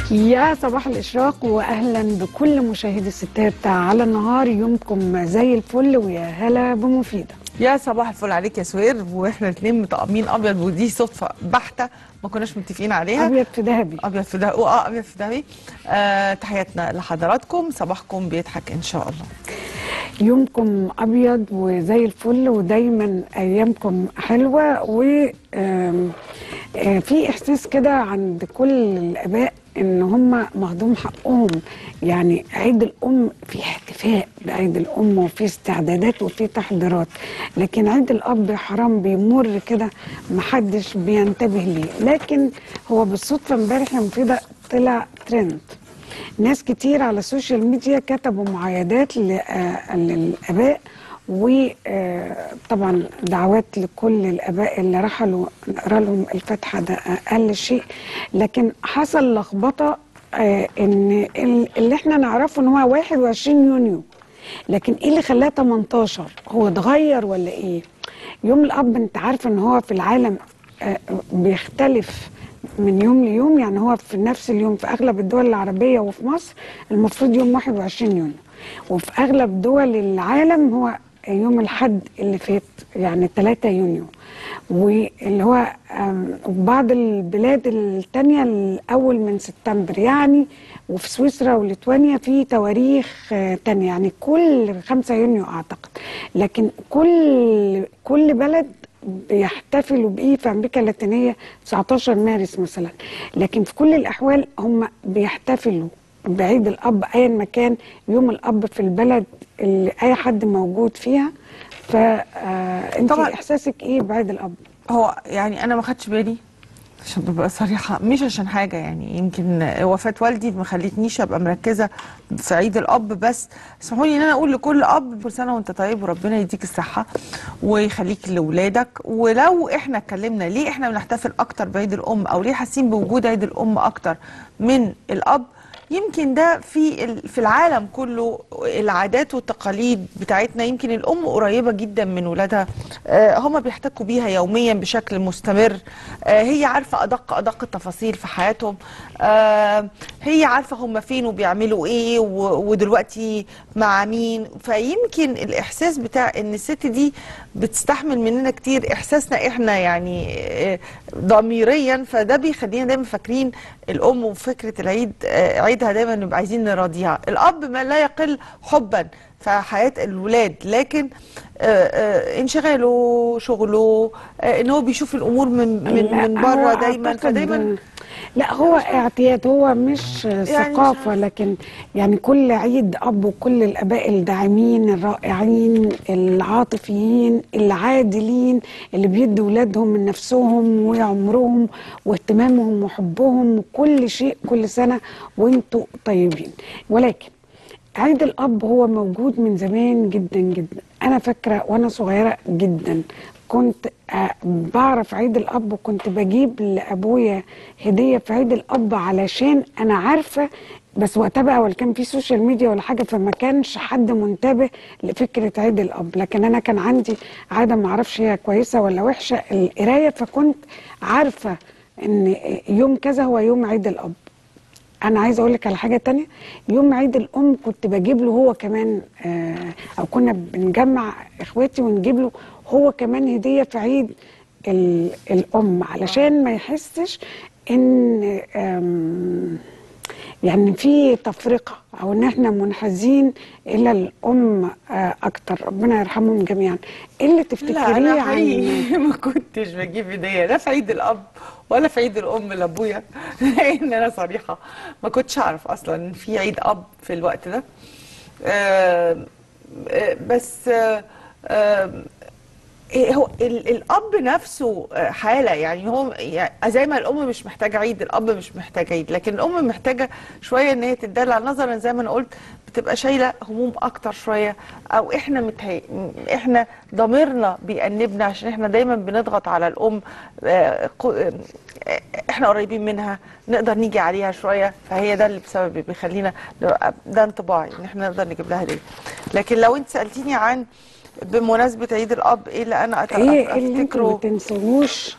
يا صباح الإشراق وأهلا بكل مشاهدي الستات على النهار يومكم زي الفل ويا هلا بمفيدة يا صباح الفل عليك يا سوير واحنا الاثنين مطقمين ابيض ودي صدفه بحته ما كناش متفقين عليها أبيض في ذهبي ابيض في ده اه ابيض في دهبي آه تحياتنا لحضراتكم صباحكم بيضحك ان شاء الله يومكم أبيض وزي الفل ودايما أيامكم حلوة و آم، آه، في إحساس كده عند كل الآباء إن هم مهضوم حقهم يعني عيد الأم في احتفاء بعيد الأم وفي استعدادات وفي تحضيرات لكن عيد الأب حرام بيمر كده محدش بينتبه ليه لكن هو بالصدفة امبارح يوم كده طلع ترند ناس كتير على السوشيال ميديا كتبوا معايدات ل- آه، للآباء وطبعا دعوات لكل الآباء اللي رحلوا نقرا لهم الفاتحة ده أقل شيء لكن حصل لخبطة آه، إن ال- اللي احنا نعرفه إن هو 21 يونيو لكن ايه اللي خلاه 18 هو اتغير ولا ايه يوم الاب انت عارفه ان هو في العالم آه، بيختلف من يوم ليوم يعني هو في نفس اليوم في اغلب الدول العربيه وفي مصر المفروض يوم 21 يونيو وفي اغلب دول العالم هو يوم الحد اللي فات يعني 3 يونيو واللي هو آم، بعض البلاد التانية الأول من سبتمبر يعني وفي سويسرا وليتوانيا في تواريخ آه، تانية يعني كل 5 يونيو أعتقد لكن كل كل بلد بيحتفلوا بإيه في أمريكا اللاتينية 19 مارس مثلا لكن في كل الأحوال هم بيحتفلوا بعيد الأب أيا ما كان يوم الأب في البلد اللي أي حد موجود فيها فأنت طبعاً. إحساسك إيه بعيد الأب؟ هو يعني انا ما خدتش بالي عشان ببقى صريحه مش عشان حاجه يعني يمكن وفاه والدي ما خلتنيش ابقى مركزه في عيد الاب بس اسمحوا لي ان انا اقول لكل اب كل سنه وانت طيب وربنا يديك الصحه ويخليك لاولادك ولو احنا اتكلمنا ليه احنا بنحتفل اكتر بعيد الام او ليه حاسين بوجود عيد الام اكتر من الاب يمكن ده في ال- في العالم كله العادات والتقاليد بتاعتنا يمكن الام قريبه جدا من ولادها آه، هم بيحتكوا بيها يوميا بشكل مستمر آه، هي عارفه ادق ادق التفاصيل في حياتهم آه، هي عارفه هم فين وبيعملوا ايه و- ودلوقتي مع مين فيمكن الاحساس بتاع ان الست دي بتستحمل مننا كتير احساسنا احنا يعني آه، ضميريا فده بيخلينا دايما فاكرين الام وفكره العيد آه، عيدها دايما نبقى عايزين نراضيها الاب ما لا يقل حبا في حياه الولاد لكن آه، آه، انشغاله شغله آه، ان هو بيشوف الامور من من, لا، من هو بره دايما أعتقد- فدايما لا هو اعتياد هو مش ثقافة لكن يعني كل عيد أب وكل الآباء الداعمين الرائعين العاطفيين العادلين اللي بيدوا ولادهم من نفسهم وعمرهم واهتمامهم وحبهم وكل شيء كل سنة وانتوا طيبين ولكن عيد الأب هو موجود من زمان جدا جدا أنا فاكرة وأنا صغيرة جدا كنت آه، بعرف عيد الأب وكنت بجيب لأبويا هدية في عيد الأب علشان أنا عارفة بس وقتها بقى ولا كان في سوشيال ميديا ولا حاجة فما كانش حد منتبه لفكرة عيد الأب لكن أنا كان عندي عادة معرفش هي كويسة ولا وحشة القراية فكنت عارفة إن يوم كذا هو يوم عيد الأب انا عايزه اقول لك على حاجه تانية يوم عيد الام كنت بجيب له هو كمان آه او كنا بنجمع اخواتي ونجيب له هو كمان هديه في عيد ال- الام علشان ما يحسش ان آم، يعني في تفرقه او ان احنا منحازين الى الام آه اكتر ربنا يرحمهم جميعا ايه اللي لا تفتكريه انا عن حقيقي ما كنتش بجيب هديه لا في عيد الاب ولا في عيد الام لابويا لان انا صريحه ما كنتش اعرف اصلا ان في عيد اب في الوقت ده آه، آه، بس آه، آه، إيه هو ال- الاب نفسه آه، حاله يعني هو يعني زي ما الام مش محتاجه عيد الاب مش محتاج عيد لكن الام محتاجه شويه ان هي تدلع نظرا زي ما انا قلت بتبقى شايله هموم اكتر شويه او احنا متهي... احنا ضميرنا بيأنبنا عشان احنا دايما بنضغط على الام آه، قو- آه، احنا قريبين منها نقدر نيجي عليها شويه فهي ده اللي بسبب بيخلينا نبقى- ده انطباعي ان احنا نقدر نجيب لها هديه لكن لو انت سالتيني عن بمناسبه عيد الاب ايه اللي انا أت- ايه اللي انتوا ما افتكره تنسوهوش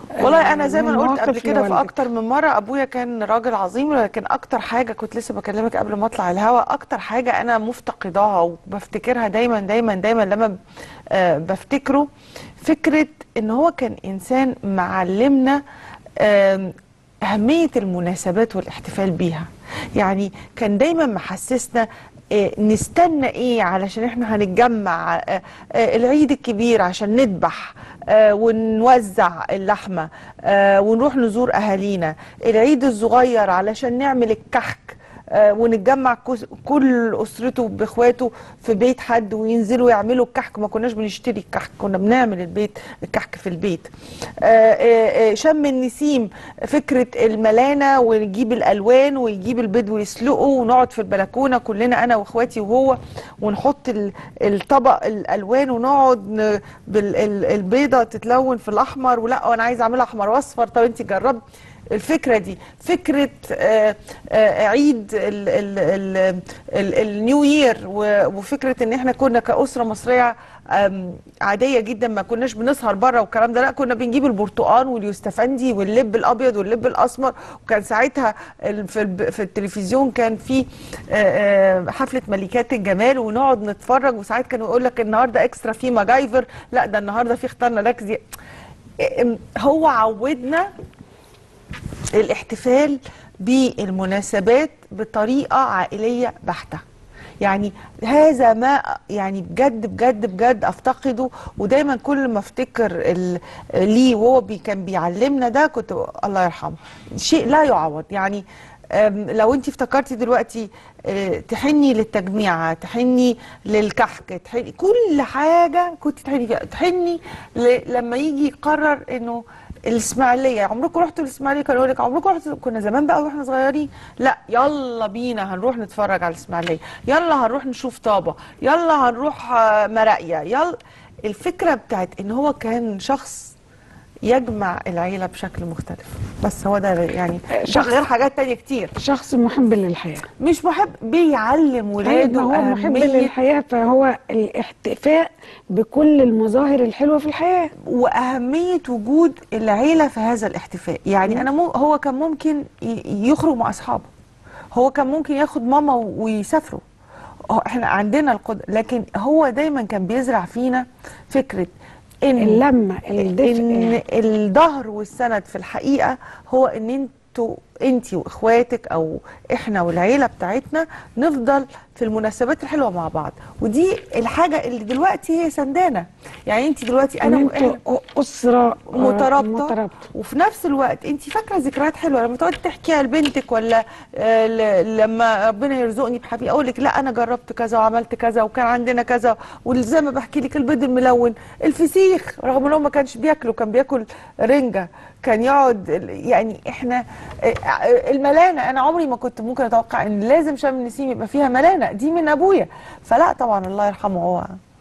والله انا زي ما من انا قلت مواقف قبل كده في لوالدك. اكتر من مره ابويا كان راجل عظيم لكن اكتر حاجه كنت لسه بكلمك قبل ما اطلع الهوا اكتر حاجه انا مفتقداها وبفتكرها دايما دايما دايما لما ب- آه، بفتكره فكره ان هو كان انسان معلمنا آم، أهمية المناسبات والاحتفال بيها يعني كان دايما محسسنا آه، نستنى ايه علشان احنا هنتجمع آه، آه، العيد الكبير عشان نذبح آه، ونوزع اللحمة آه، ونروح نزور أهالينا العيد الصغير علشان نعمل الكحك آه، ونتجمع كس- كل اسرته باخواته في بيت حد وينزلوا يعملوا الكحك ما كناش بنشتري الكحك كنا بنعمل البيت الكحك في البيت آه، آه، آه، شم النسيم فكره الملانه ونجيب الالوان ويجيب البيض ويسلقه ونقعد في البلكونه كلنا انا واخواتي وهو ونحط ال- الطبق الالوان ونقعد ن- بال- ال- البيضه تتلون في الاحمر ولا وانا عايزه اعملها احمر واصفر طب انت جربت الفكره دي فكره آه، آه، عيد ال- ال- ال- ال- النيو يير و- وفكره ان احنا كنا كاسره مصريه آم، عاديه جدا ما كناش بنسهر بره والكلام ده لا كنا بنجيب البرتقال واليوستفندي واللب الابيض واللب الاسمر وكان ساعتها ال- في الب- في التلفزيون كان في آه، آه، حفله ملكات الجمال ونقعد نتفرج وساعات كانوا يقول لك النهارده اكسترا في ماجايفر لا ده النهارده في اخترنا لك زي هو عودنا الاحتفال بالمناسبات بطريقة عائلية بحتة يعني هذا ما يعني بجد بجد بجد افتقده ودايما كل ما افتكر ال- ليه وهو بي كان بيعلمنا ده كنت الله يرحمه شيء لا يعوض يعني أم، لو انت افتكرتي دلوقتي اه، تحني للتجميعة تحني للكحك تحني كل حاجة كنت تحني فيها تحني ل- لما يجي يقرر انه الاسماعيليه عمركم رحتوا الاسماعيليه كانوا يقول لك عمركم رحتوا كنا زمان بقى واحنا صغيرين لا يلا بينا هنروح نتفرج على الاسماعيليه يلا هنروح نشوف طابه يلا هنروح آه، مراقيه يلا الفكره بتاعت ان هو كان شخص يجمع العيله بشكل مختلف بس هو ده يعني شخص- غير حاجات تانية كتير شخص محب للحياه مش محب بيعلم طيب ولاده ما هو محب أهمية للحياه فهو الاحتفاء بكل المظاهر الحلوه في الحياه واهميه وجود العيله في هذا الاحتفاء يعني انا مو هو كان ممكن ي- يخرج مع اصحابه هو كان ممكن ياخد ماما و- ويسافروا هو احنا عندنا القدر لكن هو دايما كان بيزرع فينا فكره ان اللمه الدفء ان الظهر والسند في الحقيقه هو ان انتوا انت واخواتك او احنا والعيله بتاعتنا نفضل في المناسبات الحلوه مع بعض ودي الحاجه اللي دلوقتي هي سندانه يعني انت دلوقتي ان انا انتوا وإحنا اسره آه، مترابطه مترابطه وفي نفس الوقت انت فاكره ذكريات حلوه لما تقعدي تحكيها لبنتك ولا آه، ل- لما ربنا يرزقني بحبيب اقول لك لا انا جربت كذا وعملت كذا وكان عندنا كذا وزي ما بحكي لك البيض الملون الفسيخ رغم ان هو ما كانش بياكله كان بياكل رنجه كان يقعد يعني احنا آه، آه، الملانه انا عمري ما كنت ممكن اتوقع ان لازم شم النسيم يبقى فيها ملانه دي من ابويا فلا طبعا الله يرحمه هو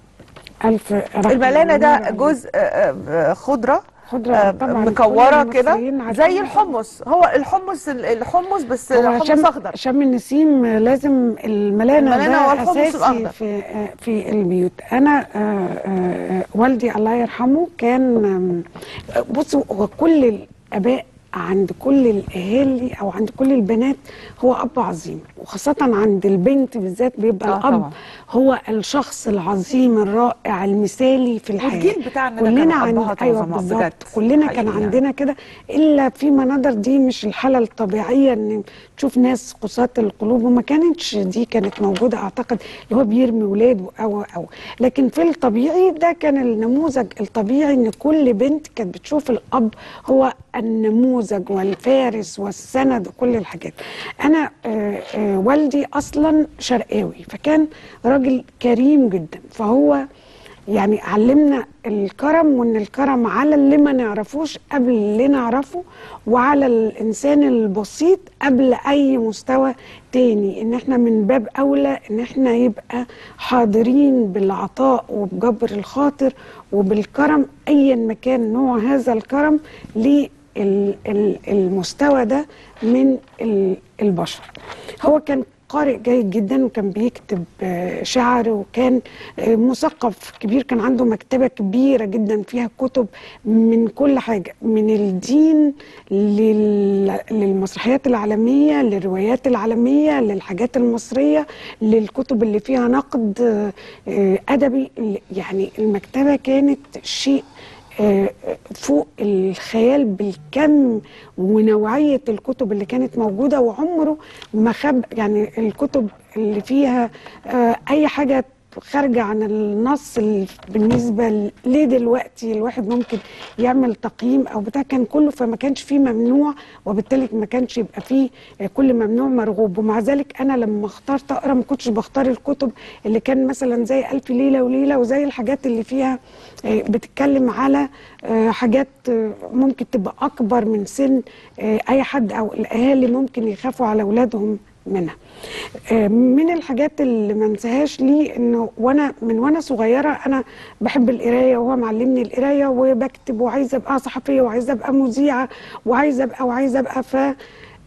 الف رحمة الملانه ده ونور عليه. جزء آه، آه، خضره خضرة آه، طبعاً مكوره كل كده المصريين عارفين. زي الحمص هو الحمص الحمص بس هو حمص شم اخضر شم النسيم لازم الملانه, الملانة ده والحمص اساسي الأخضر. في آه، في البيوت انا آه، آه، والدي الله يرحمه كان آم، بصوا هو كل الاباء عند كل الاهالي او عند كل البنات هو اب عظيم وخاصه عند البنت بالذات بيبقى آه الاب طبعاً. هو الشخص العظيم الرائع المثالي في الحياه والجيل بتاعنا ده كلنا كانوا عند أبهات ايوه عظماء بالظبط بجد. كلنا كان حقيقي يعني. عندنا كده الا في مناظر دي مش الحاله الطبيعيه ان تشوف ناس قساة القلوب وما كانتش دي كانت موجوده اعتقد اللي هو بيرمي ولاده او او لكن في الطبيعي ده كان النموذج الطبيعي ان كل بنت كانت بتشوف الاب هو النموذج والفارس والسند وكل الحاجات انا آه آه والدي اصلا شرقاوي فكان راجل كريم جدا فهو يعني علمنا الكرم وان الكرم على اللي ما نعرفوش قبل اللي نعرفه وعلى الانسان البسيط قبل اي مستوى تاني ان احنا من باب اولى ان احنا يبقى حاضرين بالعطاء وبجبر الخاطر وبالكرم ايا ما كان نوع هذا الكرم للمستوى ده من ال- البشر هو كان قارئ جيد جدا وكان بيكتب آه، شعر وكان آه، مثقف كبير كان عنده مكتبة كبيرة جدا فيها كتب من كل حاجة من الدين لل- للمسرحيات العالمية للروايات العالمية للحاجات المصرية للكتب اللي فيها نقد آه، آه، أدبي يعني المكتبة كانت شيء آه، فوق الخيال بالكم ونوعية الكتب اللي كانت موجودة وعمره ما خب يعني الكتب اللي فيها آه، أي حاجة خارجة عن النص ال- بالنسبة ل- ليه دلوقتي الواحد ممكن يعمل تقييم أو بتاع كان كله فما كانش فيه ممنوع وبالتالي ما كانش يبقى فيه آه، كل ممنوع مرغوب ومع ذلك أنا لما اخترت أقرأ ما كنتش بختار الكتب اللي كان مثلا زي ألف ليلة وليلة وزي الحاجات اللي فيها آه، بتتكلم على آه، حاجات آه، ممكن تبقى أكبر من سن آه، أي حد أو الأهالي ممكن يخافوا على أولادهم منها آه، من الحاجات اللي ما انساهاش لي انه وانا من وانا صغيره انا بحب القرايه وهو معلمني القرايه وبكتب وعايزه ابقى صحفيه وعايزه ابقى مذيعه وعايزه ابقى وعايزه ابقى ف آه،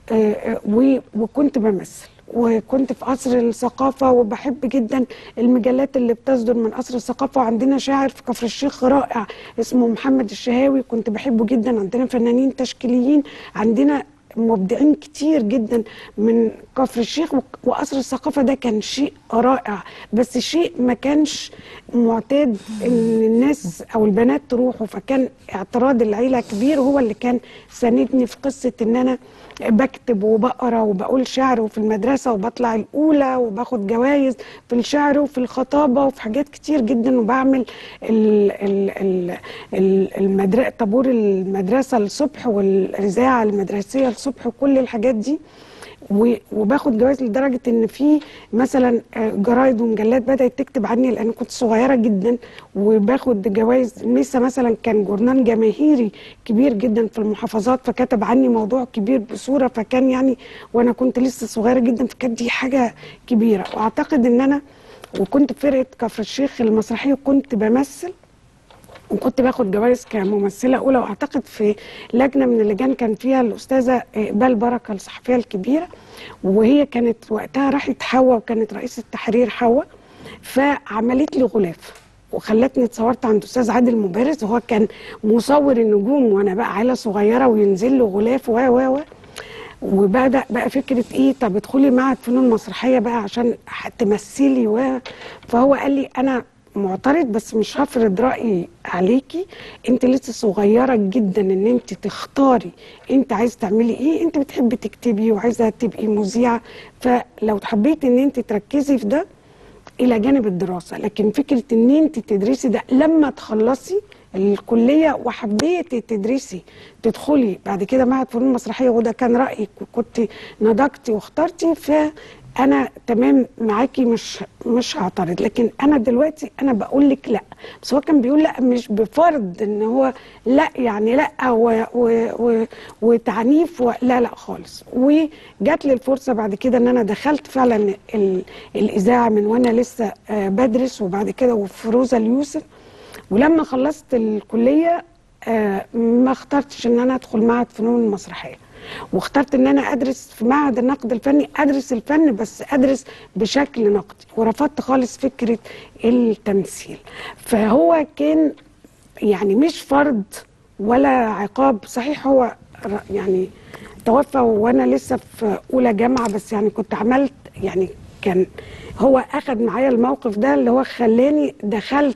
آه، و- وكنت بمثل وكنت في قصر الثقافة وبحب جدا المجلات اللي بتصدر من قصر الثقافة وعندنا شاعر في كفر الشيخ رائع اسمه محمد الشهاوي كنت بحبه جدا عندنا فنانين تشكيليين عندنا مبدعين كتير جدا من كفر الشيخ وك- وقصر الثقافة ده كان شيء رائع بس شيء ما كانش معتاد ان الناس او البنات تروحوا فكان اعتراض العيلة كبير هو اللي كان ساندني في قصة ان انا بكتب وبقرا وبقول شعر وفي المدرسة وبطلع الأولى وباخد جوائز في الشعر وفي الخطابة وفي حاجات كتير جدا وبعمل ال- ال- ال- ال- المدر... طابور المدرسة الصبح والإذاعة المدرسية الصبح وكل الحاجات دي و- وباخد جوائز لدرجه ان في مثلا آه، جرايد ومجلات بدات تكتب عني لان كنت صغيره جدا وباخد جوائز ميسا مثلا كان جورنال جماهيري كبير جدا في المحافظات فكتب عني موضوع كبير بصوره فكان يعني وانا كنت لسه صغيره جدا فكانت دي حاجه كبيره واعتقد ان انا وكنت في فرقه كفر الشيخ المسرحيه وكنت بمثل وكنت باخد جوائز كممثله اولى واعتقد في لجنه من اللجان كان فيها الاستاذه اقبال بركه الصحفيه الكبيره وهي كانت وقتها راحت حوا وكانت رئيسه تحرير حوا فعملت لي غلاف وخلتني اتصورت عند استاذ عادل مبارز وهو كان مصور النجوم وانا بقى عيله صغيره وينزل له غلاف و و و وبدا بقى فكره ايه طب ادخلي معهد فنون مسرحيه بقى عشان تمثلي و فهو قال لي انا معترض بس مش هفرض رايي عليكي انت لسه صغيره جدا ان انت تختاري انت عايزه تعملي ايه انت بتحبي تكتبي وعايزه تبقي مذيعه فلو حبيتي ان انت تركزي في ده الى جانب الدراسه لكن فكره ان انت تدرسي ده لما تخلصي الكليه وحبيتي تدرسي تدخلي بعد كده معهد فنون مسرحيه وده كان رايك وكنت نضجتي واخترتي فانا تمام معاكي مش مش هعترض لكن انا دلوقتي انا بقول لك لا بس هو كان بيقول لا مش بفرض ان هو لا يعني لا و و و وتعنيف و لا لا خالص وجات لي الفرصه بعد كده ان انا دخلت فعلا ال الاذاعه من وانا لسه آه، بدرس وبعد كده وفروزه اليوسف ولما خلصت الكليه آه، ما اخترتش ان انا ادخل معهد فنون مسرحيه واخترت ان انا ادرس في معهد النقد الفني ادرس الفن بس ادرس بشكل نقدي ورفضت خالص فكره التمثيل فهو كان يعني مش فرض ولا عقاب صحيح هو ر- يعني توفى وانا لسه في اولى جامعه بس يعني كنت عملت يعني كان هو اخذ معايا الموقف ده اللي هو خلاني دخلت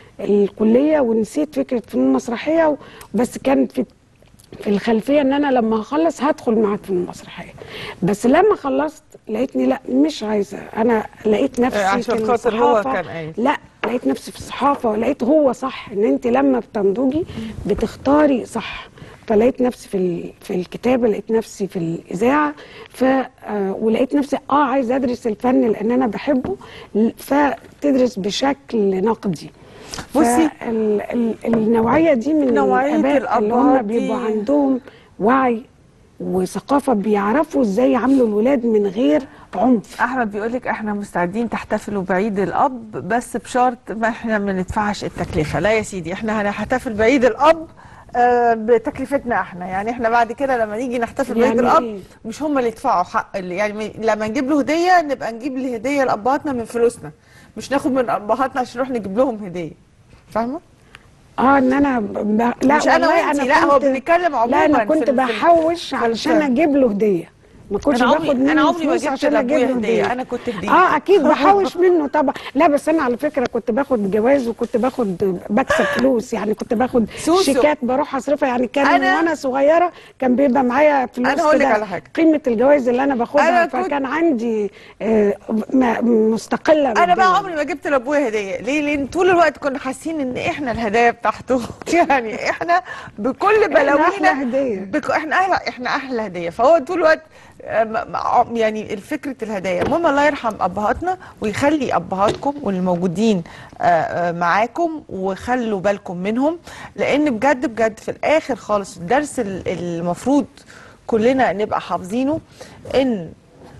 الكليه ونسيت فكره فنون مسرحيه و- بس كان في في الخلفيه ان انا لما هخلص هدخل معهد فنون مسرحيه بس لما خلصت لقيتني لا مش عايزه انا لقيت نفسي عشان في خاطر هو الصحافة. كان قايل. لا لقيت نفسي في الصحافه ولقيت هو صح ان انت لما بتنضجي بتختاري صح فلقيت نفسي في ال- في الكتابه لقيت نفسي في الاذاعه ف آه، ولقيت نفسي اه عايزه ادرس الفن لان انا بحبه ل- فتدرس بشكل نقدي بصي، فال- ال- النوعيه دي من نوعية الاباء اللي هم الأبهات دي- بيبقوا عندهم وعي وثقافه بيعرفوا ازاي يعاملوا الولاد من غير عنف احمد بيقول لك احنا مستعدين تحتفلوا بعيد الاب بس بشرط ما احنا ما ندفعش التكلفه لا يا سيدي احنا هنحتفل بعيد الاب آه، بتكلفتنا احنا يعني احنا بعد كده لما نيجي نحتفل بعيد يعني الاب إيه؟ مش هم اللي يدفعوا حق اللي- يعني م- لما نجيب له هديه نبقى نجيب الهديه لابهاتنا من فلوسنا مش ناخد من ابهاتنا عشان نروح نجيب لهم هديه فاهمه اه ان انا ب... لا مش أنا والله وإنتي، لا، هو كنت- بنتكلم لا عموماً انا في كنت ال- في ال- بحوش علشان اجيب له هديه ما كنتش أنا باخد عمري- منه أنا عمري ما فلوس جبت عشان لأبويا اجيب له هدية، هديه أنا كنت هدية. اه اكيد بحوش منه طبعا لا بس انا على فكره كنت باخد جواز وكنت باخد بكسب فلوس يعني كنت باخد سوسو. شيكات بروح اصرفها يعني كان أنا- وانا صغيره كان بيبقى معايا فلوس أنا هقول لك كده على حاجة. قيمه الجواز اللي انا باخدها أنا كنت- فكان عندي آه م- مستقله انا بقى مادياً. عمري ما جبت لابويا هديه ليه لان طول الوقت كنا حاسين ان احنا الهدايا بتاعته يعني احنا بكل بلاوينا أحلى هدية. بك... احنا احلى احنا احلى هديه فهو طول الوقت آه، م- م- يعني فكره الهدايا المهم الله يرحم ابهاتنا ويخلي ابهاتكم والموجودين آه، آه، معاكم وخلوا بالكم منهم لان بجد بجد في الاخر خالص الدرس ال- المفروض كلنا نبقى حافظينه ان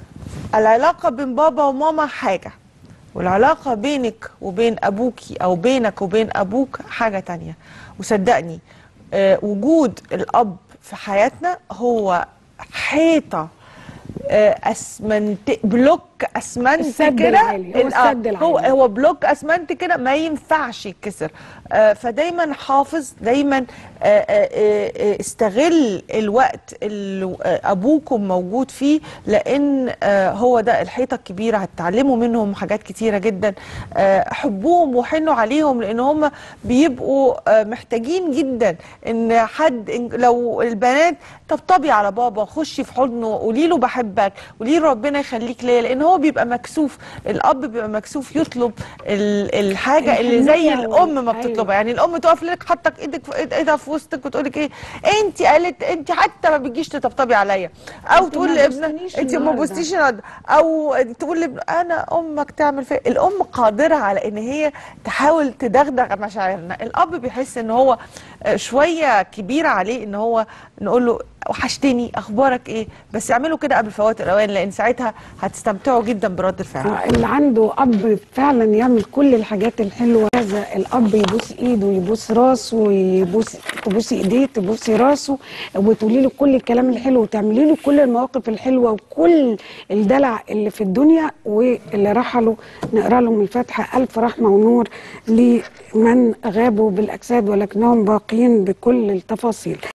العلاقة بين بابا وماما حاجة والعلاقة بينك وبين أبوكي أو بينك وبين أبوك حاجة تانية وصدقني آه، وجود الأب في حياتنا هو حيطة آه، اسمنت بلوك اسمنت السد كده العالي، هو ال- آه، السد هو العالي. هو بلوك اسمنت كده ما ينفعش يتكسر آه، فدايما حافظ دايما آه، آه، آه، آه، استغل الوقت اللي آه، ابوكم موجود فيه لان آه، هو ده الحيطه الكبيره هتتعلموا منهم حاجات كتيره جدا آه، حبوهم وحنوا عليهم لان هم بيبقوا آه، محتاجين جدا ان حد إن لو البنات طبطبي على بابا خشي في حضنه قولي له بحبك قولي له ربنا يخليك ليا لان هو بيبقى مكسوف الاب بيبقى مكسوف يطلب ال- الحاجه اللي زي الحنية الام ما وال- بتطلبها يعني الام تقف لك حاطك ايدك في إيد- ايدها في وسطك وتقول لك ايه انت قالت انت حتى ما بتجيش تطبطبي عليا او أنت تقول ما لابنك بوستنيش انت ما النهاردة. بوستيش النهارده او تقول لابنك انا امك تعمل فيا الام قادره على ان هي تحاول تدغدغ مشاعرنا الاب بيحس ان هو آه، شويه كبيره عليه ان هو نقول له وحشتني اخبارك ايه بس اعملوا كده قبل فوات الاوان لان ساعتها هتستمتعوا جدا برد الفعل آه، اللي عنده اب فعلا يعمل كل الحاجات الحلوه هذا الاب يبوس ايده ويبوس راسه ويبوس تبوسي ايديه تبوسي راسه وتقولي له كل الكلام الحلو وتعملي له كل المواقف الحلوه وكل الدلع اللي في الدنيا واللي رحلوا نقرا لهم الفاتحه الف رحمه ونور لمن غابوا بالاجساد ولكنهم باقيين بكل التفاصيل